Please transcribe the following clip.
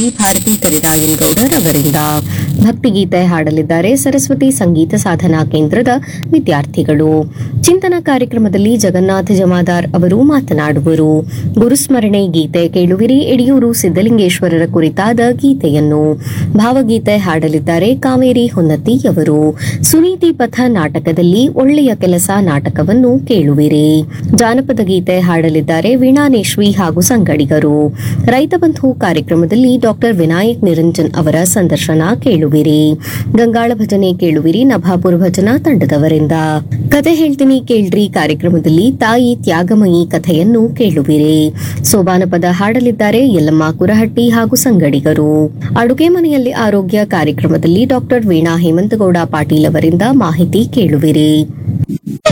V Bharati ಕರಿರಾಯನಗೌಡರ್ ಅವರಿಂದ ಭಕ್ತಿಗೀತೆ ಹಾಡಲಿದ್ದಾರೆ ಸರಸ್ವತಿ ಸಂಗೀತ ಸಾಧನಾ ಕೇಂದ್ರದ ವಿದ್ಯಾರ್ಥಿಗಳು ಚಿಂತನ ಕಾರ್ಯಕ್ರಮದಲ್ಲಿ ಜಗನ್ನಾಥ ಜಮಾದಾರ್ ಅವರು ಮಾತನಾಡುವರು ಗುರುಸ್ಮರಣೆ ಗೀತೆ ಕೇಳುವಿರಿ ಯಡಿಯೂರು ಸಿದ್ದಲಿಂಗೇಶ್ವರರ ಕುರಿತಾದ ಗೀತೆಯನ್ನು ಭಾವಗೀತೆ ಹಾಡಲಿದ್ದಾರೆ ಕಾವೇರಿ ಹೊನ್ನತಿ ಅವರು ಸುನೀತಿ ಪಥ ನಾಟಕದಲ್ಲಿ ಒಳ್ಳೆಯ ಕೆಲಸ ನಾಟಕವನ್ನು ಕೇಳುವಿರಿ ಜಾನಪದ ಗೀತೆ ಹಾಡಲಿದ್ದಾರೆ ವೀಣಾನೇಶ್ವಿ ಹಾಗೂ ಸಂಗಡಿಗರು ರೈತ ಬಂಧು ಕಾರ್ಯಕ್ರಮದಲ್ಲಿ ಡಾಕ್ಟರ್ ವಿನಾಯಕ್ ನಿರಂಜನ್ ಅವರ ಸಂದರ್ಶನ ಕೇಳುವಿರಿ ಗಂಗಾಳ ಭಜನೆ ಕೇಳುವಿರಿ ನಭಾಪುರ ಭಜನಾ ತಂಡದವರಿಂದ ಕತೆ ಹೇಳ್ತೀನಿ ಕೇಳ್ರಿ ಕಾರ್ಯಕ್ರಮದಲ್ಲಿ ತಾಯಿ ತ್ಯಾಗಮಯಿ ಕಥೆಯನ್ನು ಕೇಳುವಿರಿ ಸೋಬಾನ ಪದ ಹಾಡಲಿದ್ದಾರೆ ಯಲ್ಲಮ್ಮ ಕುರಹಟ್ಟಿ ಹಾಗೂ ಸಂಗಡಿಗರು ಅಡುಗೆ ಮನೆಯಲ್ಲಿ ಆರೋಗ್ಯ ಕಾರ್ಯಕ್ರಮದಲ್ಲಿ ಡಾಕ್ಟರ್ ವೀಣಾ ಹೇಮಂತಗೌಡ ಪಾಟೀಲ್ ಅವರಿಂದ ಮಾಹಿತಿ ಕೇಳುವಿರಿ